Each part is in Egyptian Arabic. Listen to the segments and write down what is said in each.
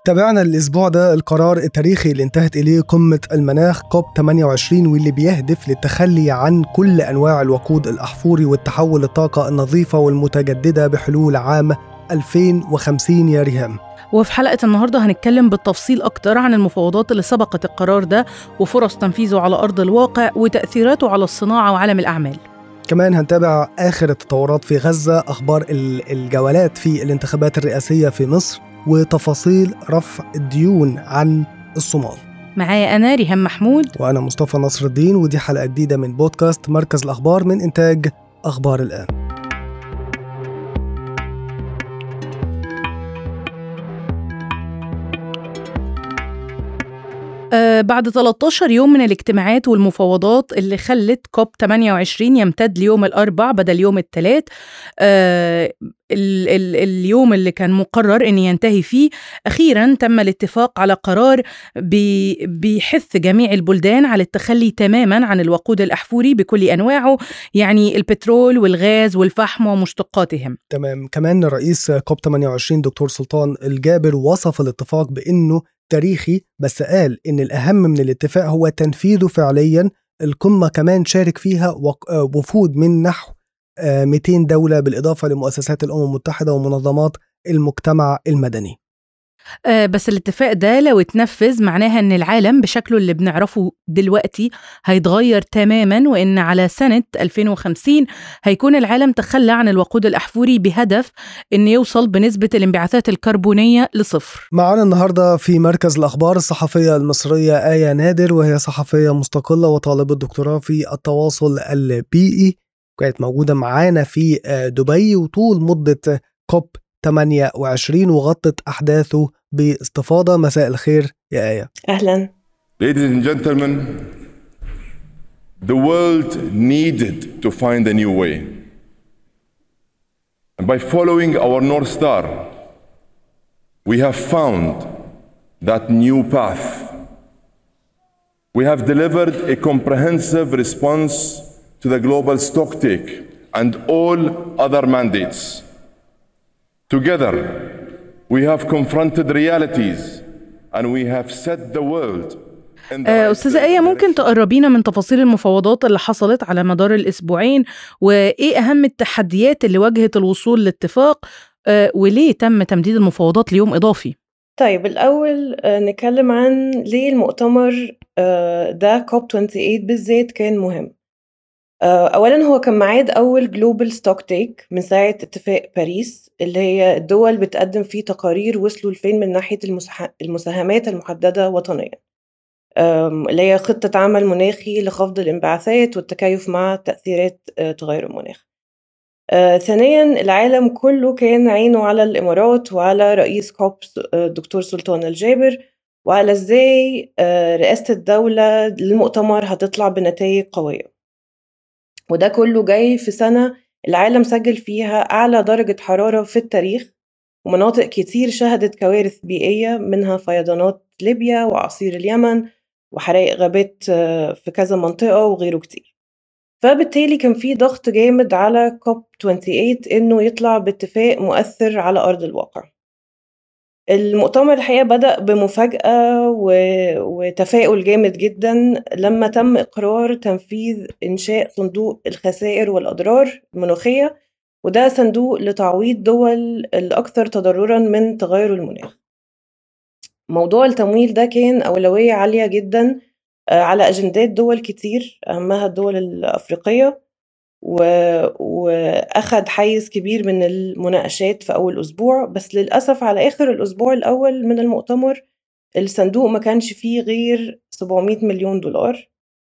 تابعنا الأسبوع ده القرار التاريخي اللي انتهت إليه قمة المناخ كوب 28 واللي بيهدف للتخلي عن كل أنواع الوقود الأحفوري والتحول للطاقة النظيفة والمتجددة بحلول عام 2050 يا ريهام وفي حلقة النهاردة هنتكلم بالتفصيل أكتر عن المفاوضات اللي سبقت القرار ده وفرص تنفيذه على أرض الواقع وتأثيراته على الصناعة وعالم الأعمال كمان هنتابع آخر التطورات في غزة أخبار الجولات في الانتخابات الرئاسية في مصر وتفاصيل رفع الديون عن الصومال معايا أنا ريهام محمود وأنا مصطفى نصر الدين ودي حلقة جديدة من بودكاست مركز الأخبار من إنتاج أخبار الآن آه بعد 13 يوم من الاجتماعات والمفاوضات اللي خلت كوب 28 يمتد ليوم الأربع بدل يوم الثلاث آه ال ال اليوم اللي كان مقرر أن ينتهي فيه أخيرا تم الاتفاق على قرار بي بيحث جميع البلدان على التخلي تماما عن الوقود الأحفوري بكل أنواعه يعني البترول والغاز والفحم ومشتقاتهم تمام كمان رئيس كوب 28 دكتور سلطان الجابر وصف الاتفاق بأنه تاريخي بس قال إن الأهم من الاتفاق هو تنفيذه فعليا القمة كمان شارك فيها وفود من نحو 200 دولة بالإضافة لمؤسسات الأمم المتحدة ومنظمات المجتمع المدني آه بس الاتفاق ده لو اتنفذ معناها ان العالم بشكله اللي بنعرفه دلوقتي هيتغير تماما وان على سنة 2050 هيكون العالم تخلى عن الوقود الأحفوري بهدف ان يوصل بنسبة الانبعاثات الكربونية لصفر معنا النهاردة في مركز الأخبار الصحفية المصرية آية نادر وهي صحفية مستقلة وطالبة دكتوراه في التواصل البيئي كانت موجودة معانا في دبي وطول مدة كوب 28 وغطت أحداثه باستفاضة مساء الخير يا آية أهلا Ladies and gentlemen, the world needed to find a new way. And by following our North Star, we have found that new path. We have delivered a comprehensive response to the global stocktake and all other mandates. Together, we have confronted realities and we have set the world أستاذة آية ممكن تقربينا من تفاصيل المفاوضات اللي حصلت على مدار الأسبوعين وإيه أهم التحديات اللي واجهت الوصول لاتفاق وليه تم تمديد المفاوضات ليوم إضافي؟ طيب الأول نتكلم عن ليه المؤتمر ده كوب 28 بالذات كان مهم أولا هو كان ميعاد أول جلوبال ستوك تيك من ساعة اتفاق باريس اللي هي الدول بتقدم فيه تقارير وصلوا لفين من ناحية المساهمات المحددة وطنيا اللي هي خطة عمل مناخي لخفض الانبعاثات والتكيف مع تأثيرات تغير المناخ آه، ثانيا العالم كله كان عينه على الإمارات وعلى رئيس كوب الدكتور سلطان الجابر وعلى ازاي آه، رئاسة الدولة للمؤتمر هتطلع بنتائج قوية وده كله جاي في سنة العالم سجل فيها أعلى درجة حرارة في التاريخ ومناطق كتير شهدت كوارث بيئية منها فيضانات ليبيا وعصير اليمن وحرائق غابات في كذا منطقة وغيره كتير فبالتالي كان في ضغط جامد على كوب 28 إنه يطلع باتفاق مؤثر على أرض الواقع المؤتمر الحقيقة بدأ بمفاجأة و... وتفاؤل جامد جدا لما تم إقرار تنفيذ إنشاء صندوق الخسائر والأضرار المناخية وده صندوق لتعويض دول الأكثر تضررا من تغير المناخ موضوع التمويل ده كان أولوية عالية جدا على أجندات دول كتير أهمها الدول الأفريقية و... وأخد حيز كبير من المناقشات في أول أسبوع بس للأسف على آخر الأسبوع الأول من المؤتمر الصندوق ما كانش فيه غير 700 مليون دولار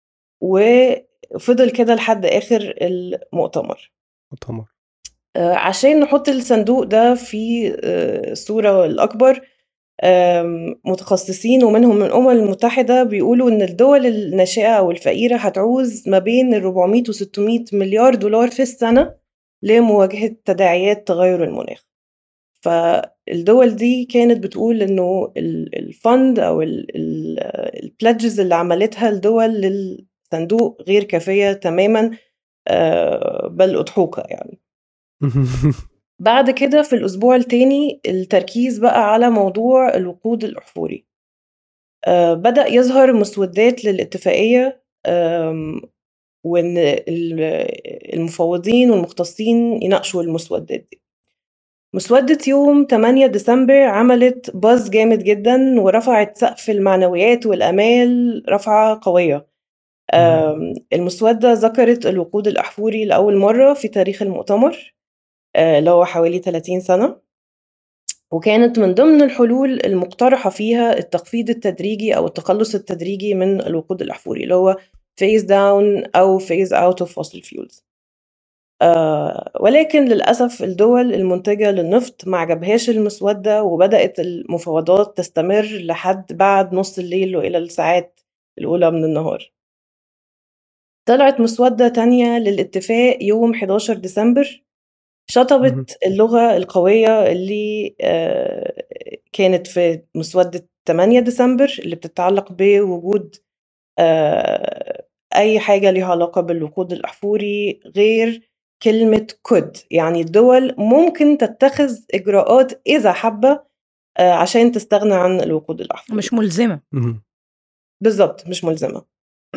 وفضل كده لحد آخر المؤتمر مؤتمر عشان نحط الصندوق ده في الصورة الأكبر متخصصين ومنهم من الأمم المتحدة بيقولوا إن الدول الناشئة أو الفقيرة هتعوز ما بين ال 400 و 600 مليار دولار في السنة لمواجهة تداعيات تغير المناخ فالدول دي كانت بتقول إنه الفند أو البلادجز اللي عملتها الدول للصندوق غير كافية تماما بل أضحوكة يعني بعد كده في الأسبوع التاني التركيز بقى على موضوع الوقود الأحفوري آه، بدأ يظهر مسودات للاتفاقية وإن المفوضين والمختصين يناقشوا المسودات دي مسودة يوم 8 ديسمبر عملت باز جامد جدا ورفعت سقف المعنويات والآمال رفعة قوية المسودة ذكرت الوقود الأحفوري لأول مرة في تاريخ المؤتمر آه، اللي هو حوالي 30 سنة وكانت من ضمن الحلول المقترحة فيها التخفيض التدريجي أو التخلص التدريجي من الوقود الأحفوري اللي هو phase down أو phase out of fossil fuels آه ولكن للأسف الدول المنتجة للنفط ما عجبهاش المسودة وبدأت المفاوضات تستمر لحد بعد نص الليل وإلى الساعات الأولى من النهار طلعت مسودة تانية للاتفاق يوم 11 ديسمبر شطبت اللغة القوية اللي آه، كانت في مسودة 8 ديسمبر اللي بتتعلق بوجود آه، أي حاجة ليها علاقة بالوقود الأحفوري غير كلمة could يعني الدول ممكن تتخذ إجراءات إذا حابة آه، عشان تستغنى عن الوقود الأحفوري مش ملزمة بالظبط مش ملزمة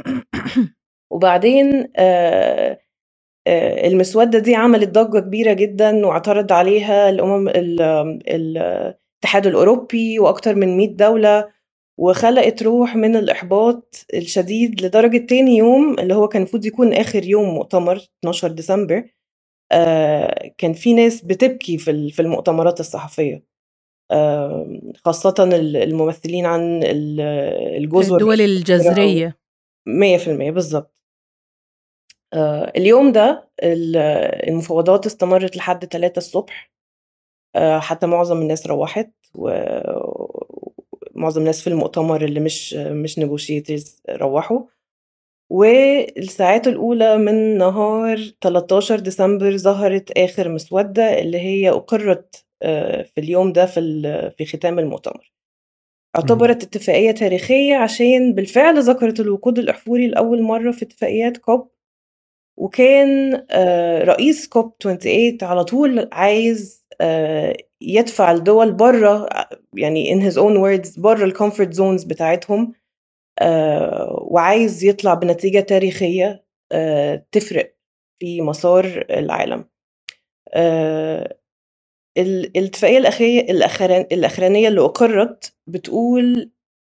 وبعدين آه آه، المسودة دي عملت ضجة كبيرة جدا واعترض عليها الأمم الاتحاد الأوروبي وأكتر من 100 دولة وخلقت روح من الإحباط الشديد لدرجة تاني يوم اللي هو كان المفروض يكون آخر يوم مؤتمر 12 ديسمبر آه، كان في ناس بتبكي في في المؤتمرات الصحفية خاصة الممثلين عن الجزر الدول الجزرية 100% بالظبط آه، اليوم ده المفاوضات استمرت لحد 3 الصبح آه، حتى معظم الناس روحت ومعظم الناس في المؤتمر اللي مش مش نيجوشيترز روحوا والساعات الأولى من نهار 13 ديسمبر ظهرت آخر مسودة اللي هي أقرت آه، في اليوم ده في في ختام المؤتمر اعتبرت اتفاقية تاريخية عشان بالفعل ذكرت الوقود الأحفوري لأول مرة في اتفاقيات كوب وكان آه، رئيس كوب 28 على طول عايز آه، يدفع الدول بره يعني in his own words بره الكومفورت زونز بتاعتهم آه، وعايز يطلع بنتيجة تاريخية تفرق في مسار العالم الاتفاقية الأخيرة الأخرانية اللي أقرت بتقول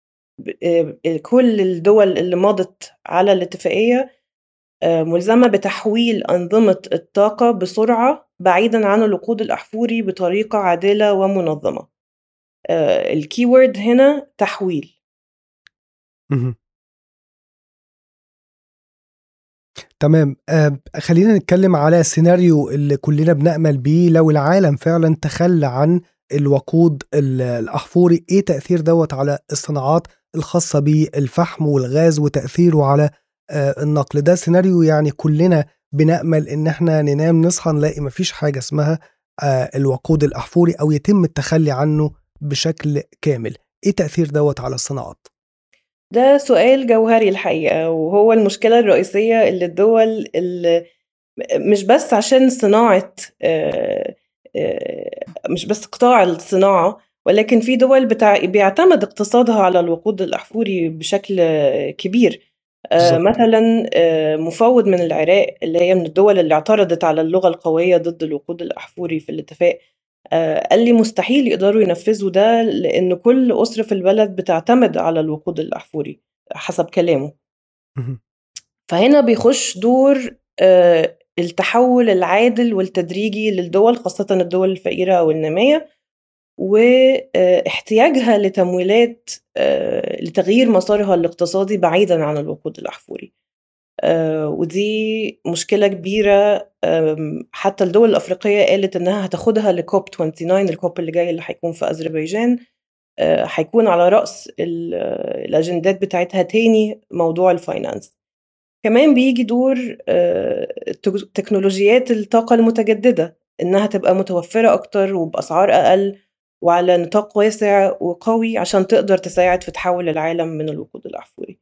كل الدول اللي مضت على الاتفاقية آه، ملزمة بتحويل أنظمة الطاقة بسرعة بعيدًا عن الوقود الأحفوري بطريقة عادلة ومنظمة. آه، الكيورد هنا تحويل. تمام آه خلينا نتكلم على السيناريو اللي كلنا بنأمل بيه لو العالم فعلا تخلى عن الوقود الأحفوري إيه تأثير دوت على الصناعات الخاصة بالفحم والغاز وتأثيره على آه، النقل ده سيناريو يعني كلنا بنأمل إن احنا ننام نصحى نلاقي مفيش حاجة اسمها آه، الوقود الأحفوري أو يتم التخلي عنه بشكل كامل إيه تأثير دوت على الصناعات؟ ده سؤال جوهري الحقيقة وهو المشكلة الرئيسية اللي الدول اللي مش بس عشان صناعة آه، مش بس قطاع الصناعة ولكن في دول بتاع بيعتمد اقتصادها على الوقود الأحفوري بشكل كبير آه مثلا آه مفوض من العراق اللي هي من الدول اللي اعترضت على اللغة القوية ضد الوقود الأحفوري في الاتفاق آه قال لي مستحيل يقدروا ينفذوا ده لأن كل أسرة في البلد بتعتمد على الوقود الأحفوري حسب كلامه فهنا بيخش دور آه التحول العادل والتدريجي للدول خاصة الدول الفقيرة أو النامية واحتياجها لتمويلات آه، لتغيير مسارها الاقتصادي بعيدا عن الوقود الأحفوري آه، ودي مشكلة كبيرة حتى الدول الأفريقية قالت إنها هتاخدها لكوب 29 الكوب اللي جاي اللي هيكون في أذربيجان آه، هيكون على رأس الأجندات بتاعتها تاني موضوع الفاينانس كمان بيجي دور تكنولوجيات الطاقة المتجددة إنها تبقى متوفرة أكتر وبأسعار أقل وعلى نطاق واسع وقوي عشان تقدر تساعد في تحول العالم من الوقود الأحفوري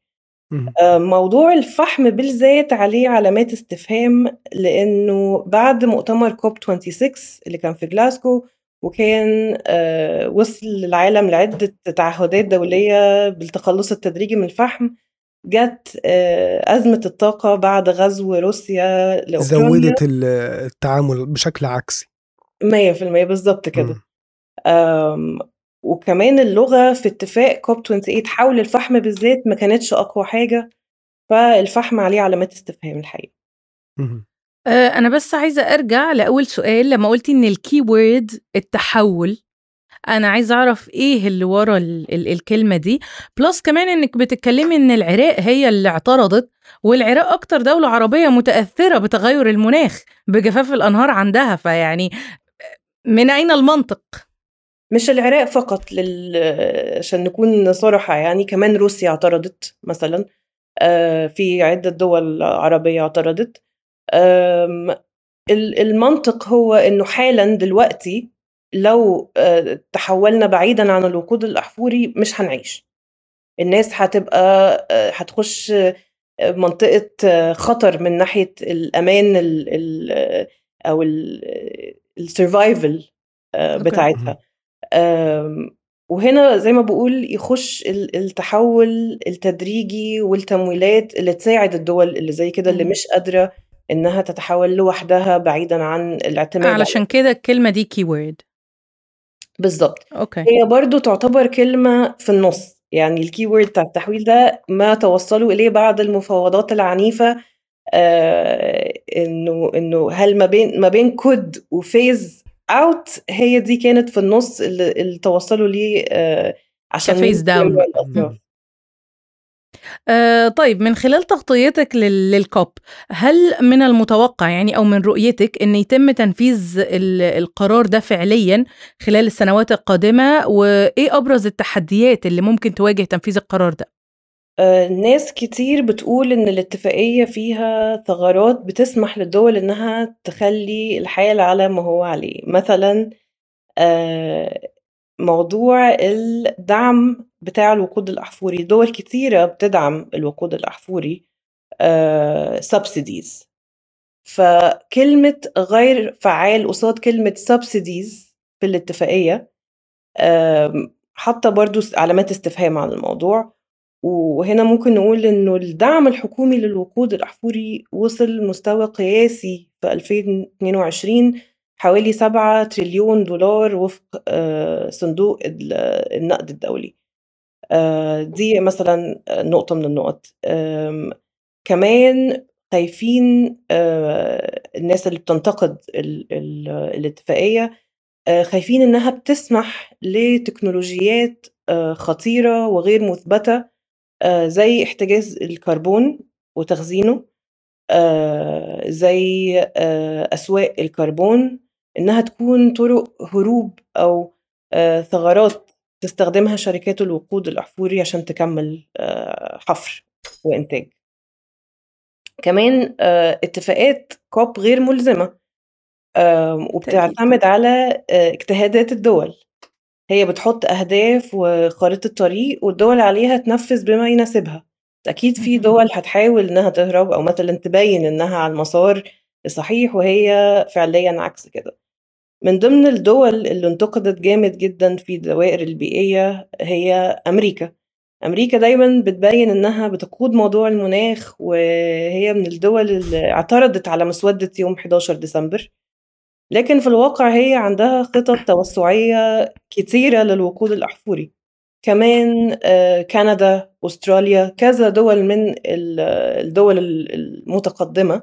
مهم. آه، موضوع الفحم بالذات عليه علامات استفهام لأنه بعد مؤتمر كوب 26 اللي كان في جلاسكو وكان آه، وصل العالم لعدة تعهدات دولية بالتخلص التدريجي من الفحم جت آه، أزمة الطاقة بعد غزو روسيا لأوكرانيا زودت ال- التعامل بشكل عكسي 100% بالظبط كده مم. أم، وكمان اللغة في اتفاق كوب 28 حول الفحم بالذات ما كانتش أقوى حاجة فالفحم عليه علامات استفهام الحقيقة مهم. آه، أنا بس عايزة أرجع لأول سؤال لما قلتي إن الكي وورد التحول أنا عايزة أعرف إيه اللي ورا ال ال الكلمة دي بلس كمان إنك بتتكلمي إن العراق هي اللي اعترضت والعراق أكتر دولة عربية متأثرة بتغير المناخ بجفاف الأنهار عندها فيعني من أين المنطق؟ مش العراق فقط لل... عشان نكون صراحة يعني كمان روسيا اعترضت مثلا آه، في عدة دول عربية اعترضت آم، ال- المنطق هو انه حالا دلوقتي لو آه، تحولنا بعيدا عن الوقود الاحفوري مش هنعيش الناس هتبقى آه، هتخش آه، منطقة آه، خطر من ناحية الأمان ال ال أو السرفايفل أوكي. بتاعتها آم، وهنا زي ما بقول يخش ال- التحول التدريجي والتمويلات اللي تساعد الدول اللي زي كده اللي مم. مش قادرة إنها تتحول لوحدها بعيدا عن الاعتماد على علشان كده الكلمة دي كي وورد بالظبط أوكي هي برضو تعتبر كلمة في النص يعني الكيورد بتاع التحويل ده ما توصلوا إليه بعد المفاوضات العنيفة آه إنه إنه هل ما بين ما بين كود وفيز اوت هي دي كانت في النص اللي, اللي توصلوا ليه آه عشان كفيز داون يرجعوا بقى. الأطراف. آه طيب من خلال تغطيتك لل- للكوب هل من المتوقع يعني او من رؤيتك ان يتم تنفيذ ال- القرار ده فعليا خلال السنوات القادمه وايه ابرز التحديات اللي ممكن تواجه تنفيذ القرار ده آه، ناس كتير بتقول إن الاتفاقية فيها ثغرات بتسمح للدول إنها تخلي الحال على ما هو عليه مثلا آه، موضوع الدعم بتاع الوقود الأحفوري دول كتيرة بتدعم الوقود الأحفوري آه، subsidies فكلمة غير فعال قصاد كلمة subsidies في الاتفاقية آم، حاطة برضو علامات استفهام على الموضوع وهنا ممكن نقول إنه الدعم الحكومي للوقود الأحفوري وصل لمستوى قياسي في 2022 حوالي 7 تريليون دولار وفق آه، صندوق ال- النقد الدولي آه، دي مثلا نقطة من النقط آم، كمان خايفين آه، الناس اللي بتنتقد ال- ال- الاتفاقية آه، خايفين إنها بتسمح لتكنولوجيات آه، خطيرة وغير مثبتة آه، زي احتجاز الكربون وتخزينه آه، زي آه، أسواق الكربون إنها تكون طرق هروب أو آه، ثغرات تستخدمها شركات الوقود الأحفوري عشان تكمل آه، حفر وإنتاج كمان آه، اتفاقات كوب غير ملزمة آم، وبتعتمد على آه، اجتهادات الدول هي بتحط أهداف وخارطة طريق والدول عليها تنفذ بما يناسبها أكيد في مهم. دول هتحاول إنها تهرب أو مثلا تبين إنها على المسار الصحيح وهي فعليا عكس كده من ضمن الدول اللي انتقدت جامد جدا في الدوائر البيئية هي أمريكا أمريكا دايما بتبين إنها بتقود موضوع المناخ وهي من الدول اللي اعترضت على مسودة يوم 11 ديسمبر لكن في الواقع هي عندها خطط توسعية كتيرة للوقود الأحفوري كمان آه، كندا أستراليا كذا دول من ال- الدول ال- المتقدمة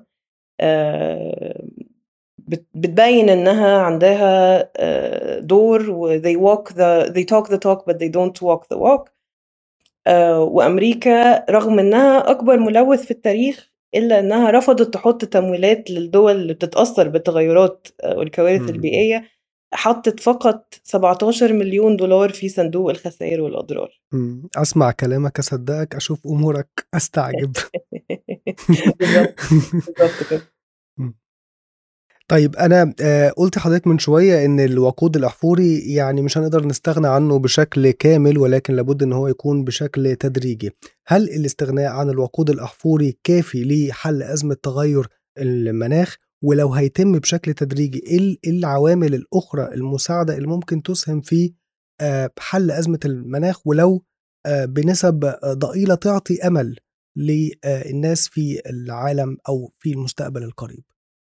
آه، بت- بتبين إنها عندها آه، دور و they walk the they talk the talk but they don't walk the walk آه، وأمريكا رغم إنها أكبر ملوث في التاريخ إلا إنها رفضت تحط تمويلات للدول اللي بتتأثر بالتغيرات آه، والكوارث مم. البيئية حطت فقط 17 مليون دولار في صندوق الخسائر والأضرار مم. أسمع كلامك أصدقك أشوف أمورك أستعجب بالظبط بالظبط كده طيب أنا آه، قلت حضرتك من شوية إن الوقود الأحفوري يعني مش هنقدر نستغنى عنه بشكل كامل ولكن لابد إن هو يكون بشكل تدريجي هل الاستغناء عن الوقود الأحفوري كافي لحل أزمة تغير المناخ ولو هيتم بشكل تدريجي إيه العوامل الأخرى المساعدة اللي ممكن تسهم في آه، حل أزمة المناخ ولو آه، بنسب ضئيلة تعطي أمل للناس في العالم أو في المستقبل القريب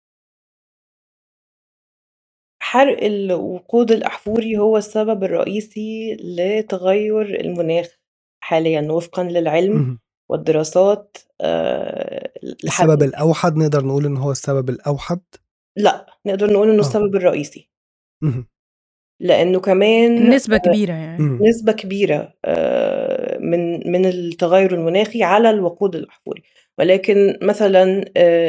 حرق الوقود الأحفوري هو السبب الرئيسي لتغير المناخ حاليا وفقا للعلم والدراسات آه، السبب الأوحد نقدر نقول إن هو السبب الأوحد؟ لا نقدر نقول إنه آه. السبب الرئيسي لأنه كمان نسبة كبيرة يعني نسبة كبيرة آه، من من التغير المناخي على الوقود الأحفوري ولكن مثلا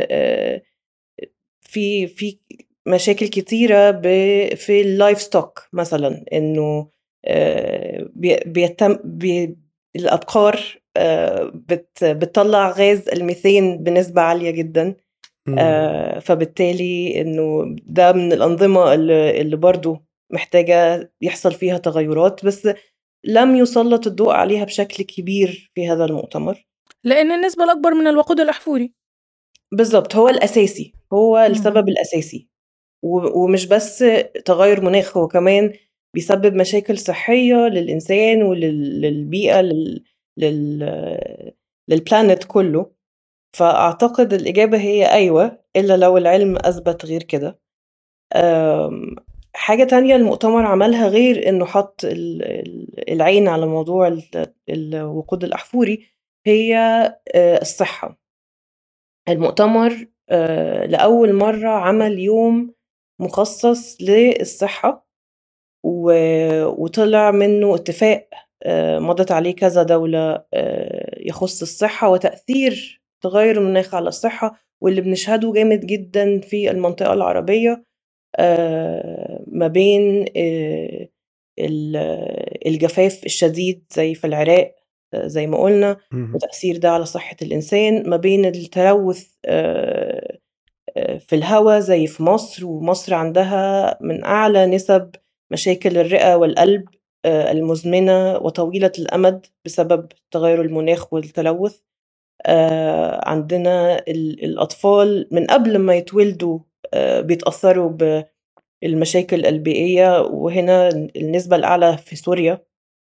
في في مشاكل كتيرة في اللايف ستوك مثلا انه آه، بيتم بي الابقار آه، بتطلع غاز الميثين بنسبة عالية جدا آه، فبالتالي انه ده من الانظمة اللي, اللي برضو محتاجة يحصل فيها تغيرات بس لم يسلط الضوء عليها بشكل كبير في هذا المؤتمر لأن النسبة الأكبر من الوقود الأحفوري بالضبط هو الأساسي هو السبب الأساسي ومش بس تغير مناخ هو كمان بيسبب مشاكل صحية للإنسان وللبيئة لل... لل... للبلانت كله فأعتقد الإجابة هي أيوة إلا لو العلم أثبت غير كده حاجة تانية المؤتمر عملها غير إنه حط العين على موضوع الوقود الأحفوري هي آه، الصحة المؤتمر آه، لأول مرة عمل يوم مخصص للصحة وطلع منه اتفاق آه، مضت عليه كذا دولة آه، يخص الصحة وتأثير تغير المناخ على الصحة واللي بنشهده جامد جدا في المنطقة العربية آه، ما بين الجفاف الشديد زي في العراق زي ما قلنا وتأثير ده على صحة الإنسان ما بين التلوث في الهواء زي في مصر ومصر عندها من أعلى نسب مشاكل الرئة والقلب آه، المزمنة وطويلة الأمد بسبب تغير المناخ والتلوث آه، عندنا الأطفال من قبل ما يتولدوا آه، بيتأثروا بالمشاكل البيئية وهنا النسبة الأعلى في سوريا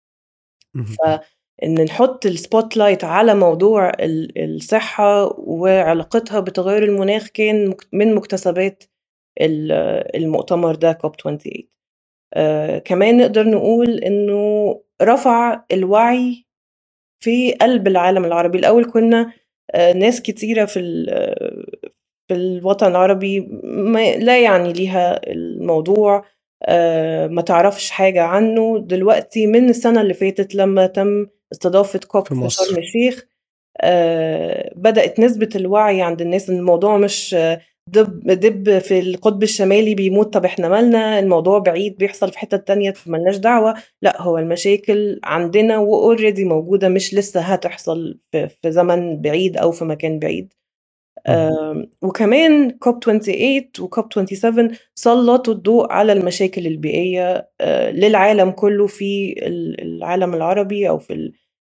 ان نحط السبوت لايت على موضوع الصحه وعلاقتها بتغير المناخ كان من مكتسبات المؤتمر ده كوب 28 آه كمان نقدر نقول انه رفع الوعي في قلب العالم العربي الاول كنا آه ناس كتيره في في الوطن العربي ما لا يعني ليها الموضوع آه ما تعرفش حاجة عنه دلوقتي من السنة اللي فاتت لما تم استضافة كوب في, شرم الشيخ آه بدأت نسبة الوعي عند الناس ان الموضوع مش دب دب في القطب الشمالي بيموت طب احنا مالنا الموضوع بعيد بيحصل في حتة تانية ملناش دعوة لا هو المشاكل عندنا واوريدي موجودة مش لسه هتحصل في, في زمن بعيد أو في مكان بعيد آه وكمان كوب 28 وكوب 27 سلطوا الضوء على المشاكل البيئية آه للعالم كله في العالم العربي أو في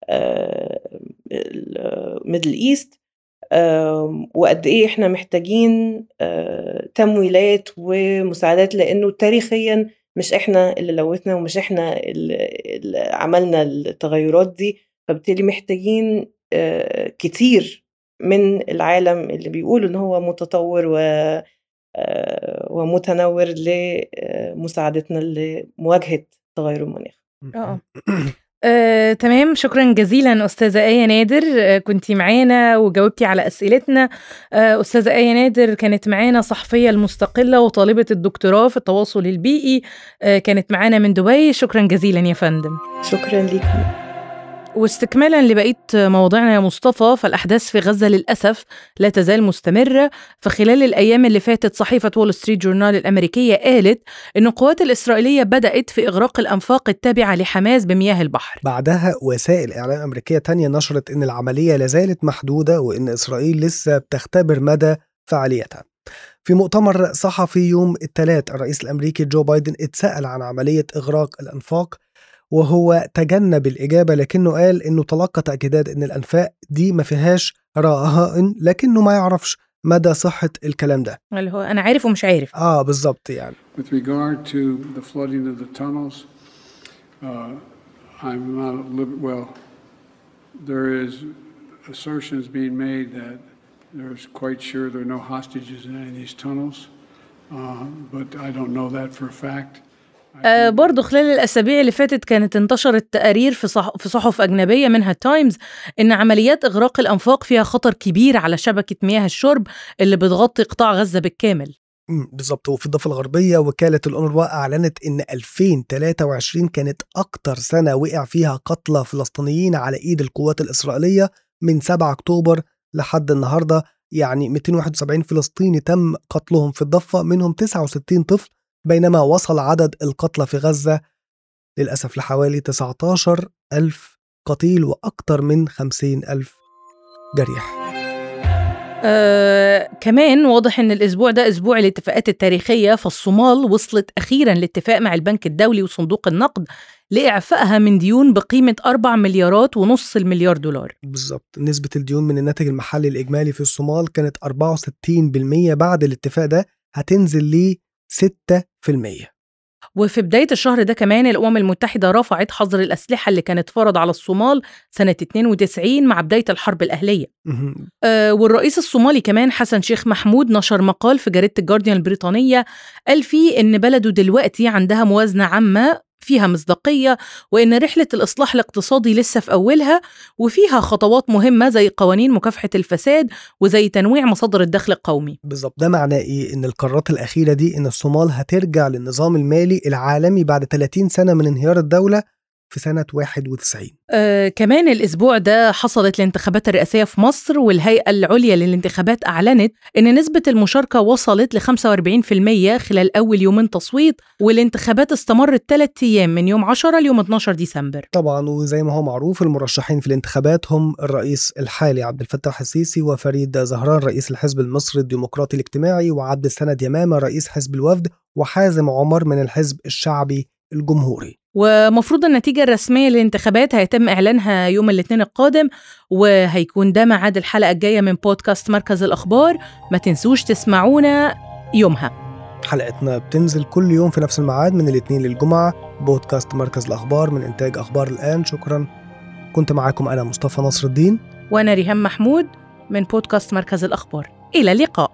الميدل ايست وقد ايه احنا محتاجين آه، تمويلات ومساعدات لانه تاريخيا مش احنا اللي لوثنا ومش احنا اللي عملنا التغيرات دي فبالتالي محتاجين آه، كتير من العالم اللي بيقولوا ان هو متطور و آه، ومتنور لمساعدتنا لمواجهه تغير المناخ. اه آه، تمام شكرا جزيلا أستاذة آية نادر آه، كنتي معانا وجاوبتي على أسئلتنا آه، أستاذة آية نادر كانت معانا صحفية المستقلة وطالبة الدكتوراه في التواصل البيئي آه، كانت معانا من دبي شكرا جزيلا يا فندم شكرا لكم واستكمالا لبقيه مواضيعنا يا مصطفى فالاحداث في غزه للاسف لا تزال مستمره فخلال الايام اللي فاتت صحيفه وول ستريت جورنال الامريكيه قالت ان القوات الاسرائيليه بدات في اغراق الانفاق التابعه لحماس بمياه البحر بعدها وسائل اعلام امريكيه تانية نشرت ان العمليه لازالت محدوده وان اسرائيل لسه بتختبر مدى فعاليتها في مؤتمر صحفي يوم الثلاث الرئيس الأمريكي جو بايدن اتسأل عن عملية إغراق الأنفاق وهو تجنب الإجابة لكنه قال إنه تلقى تأكيدات إن الأنفاق دي ما فيهاش رهائن لكنه ما يعرفش مدى صحة الكلام ده اللي هو انا عارف ومش عارف آه بالظبط يعني With regard to the flooding of the tunnels, uh, I'm not, a lib- well, there is assertions being made that there's quite sure there are no hostages in any of these tunnels, uh, but I don't know that for a fact. I آه think- برضو خلال الأسابيع اللي فاتت كانت انتشرت تقارير في, صح في صحف أجنبية منها التايمز إن عمليات إغراق الأنفاق فيها خطر كبير على شبكة مياه الشرب اللي بتغطي قطاع غزة بالكامل مم، بالظبط وفي الضفة الغربية وكالة الأونروا أعلنت إن 2023 كانت أكتر سنة وقع فيها قتلى فلسطينيين على إيد القوات الإسرائيلية من 7 أكتوبر لحد النهاردة يعني 271 فلسطيني تم قتلهم في الضفة منهم 69 طفل بينما وصل عدد القتلى في غزة للأسف لحوالي 19 ألف قتيل وأكثر من 50 ألف جريح آه كمان واضح ان الاسبوع ده اسبوع الاتفاقات التاريخيه فالصومال وصلت اخيرا لاتفاق مع البنك الدولي وصندوق النقد لاعفائها من ديون بقيمه 4 مليارات ونص المليار دولار بالظبط نسبة الديون من الناتج المحلي الإجمالي في الصومال كانت 64% بعد الاتفاق ده هتنزل ل 6% وفي بداية الشهر ده كمان الأمم المتحدة رفعت حظر الأسلحة اللي كانت فرض على الصومال سنة 92 مع بداية الحرب الأهلية مهم. آه والرئيس الصومالي كمان حسن شيخ محمود نشر مقال في جريدة الجارديان البريطانية قال فيه إن بلده دلوقتي عندها موازنة عامة فيها مصداقية وإن رحلة الإصلاح الاقتصادي لسه في أولها وفيها خطوات مهمة زي قوانين مكافحة الفساد وزي تنويع مصادر الدخل القومي بالظبط ده معناه إيه؟ إن القرارات الأخيرة دي إن الصومال هترجع للنظام المالي العالمي بعد 30 سنة من انهيار الدولة في سنة 91 آه كمان الأسبوع ده حصلت الانتخابات الرئاسية في مصر والهيئة العليا للانتخابات أعلنت إن نسبة المشاركة وصلت ل 45% خلال أول يومين تصويت والانتخابات استمرت ثلاثة أيام من يوم 10 ليوم 12 ديسمبر طبعا وزي ما هو معروف المرشحين في الانتخابات هم الرئيس الحالي عبد الفتاح السيسي وفريد زهران رئيس الحزب المصري الديمقراطي الاجتماعي وعبد السند يمامة رئيس حزب الوفد وحازم عمر من الحزب الشعبي الجمهوري ومفروض النتيجة الرسمية للانتخابات هيتم إعلانها يوم الاثنين القادم وهيكون ده ميعاد الحلقة الجاية من بودكاست مركز الأخبار ما تنسوش تسمعونا يومها حلقتنا بتنزل كل يوم في نفس الميعاد من الاثنين للجمعة بودكاست مركز الأخبار من إنتاج أخبار الآن شكرا كنت معاكم أنا مصطفى نصر الدين وأنا ريهام محمود من بودكاست مركز الأخبار إلى اللقاء